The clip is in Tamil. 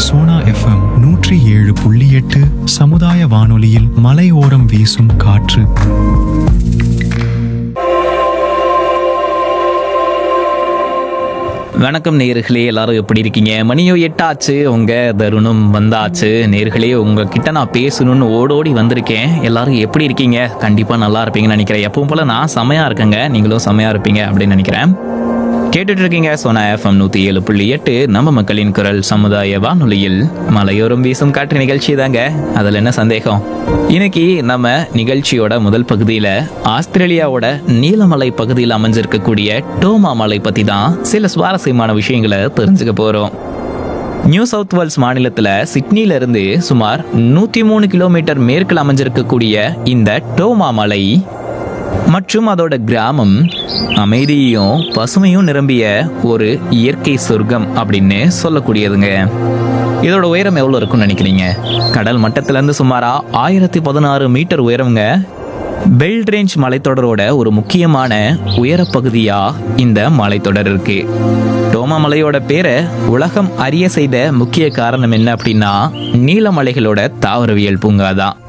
சோனா எஃப்எம் நூற்றி ஏழு புள்ளி எட்டு சமுதாய வானொலியில் மலையோரம் வீசும் காற்று வணக்கம் நேர்களே எல்லாரும் எப்படி இருக்கீங்க மணியோ எட்டாச்சு உங்க தருணம் வந்தாச்சு நேர்களே உங்ககிட்ட நான் பேசணும்னு ஓடோடி வந்திருக்கேன் எல்லாரும் எப்படி இருக்கீங்க கண்டிப்பா நல்லா இருப்பீங்கன்னு நினைக்கிறேன் எப்பவும் போல நான் செமையா இருக்கேங்க நீங்களும் செமையா இருப்பீங்க அப்படின்னு நினைக்கிறேன் கேட்டுட்டு இருக்கீங்க சோனா எஃப்எம் நூத்தி ஏழு புள்ளி எட்டு நம்ம மக்களின் குரல் சமுதாய வானொலியில் மலையோரம் வீசும் காற்று நிகழ்ச்சி தாங்க அதுல என்ன சந்தேகம் இன்னைக்கு நம்ம நிகழ்ச்சியோட முதல் பகுதியில ஆஸ்திரேலியாவோட நீலமலை பகுதியில் அமைஞ்சிருக்கக்கூடிய டோமா மலை பத்தி தான் சில சுவாரஸ்யமான விஷயங்களை தெரிஞ்சுக்க போறோம் நியூ சவுத் வேல்ஸ் மாநிலத்துல சிட்னில இருந்து சுமார் நூத்தி மூணு கிலோமீட்டர் மேற்கில் அமைஞ்சிருக்கக்கூடிய இந்த டோமா மலை மற்றும் அதோட கிராமம் அமைதியும் பசுமையும் நிரம்பிய ஒரு இயற்கை சொர்க்கம் அப்படின்னு சொல்லக்கூடியதுங்க இதோட உயரம் எவ்வளோ இருக்கும்னு நினைக்கிறீங்க கடல் மட்டத்திலேருந்து சுமாரா ஆயிரத்தி பதினாறு மீட்டர் உயரம்ங்க பெல்ட் ரேஞ்ச் மலைத்தொடரோட ஒரு முக்கியமான உயரப்பகுதியா இந்த மலைத்தொடர் இருக்கு டோமா மலையோட பேரை உலகம் அறிய செய்த முக்கிய காரணம் என்ன அப்படின்னா நீலமலைகளோட தாவரவியல் பூங்கா தான்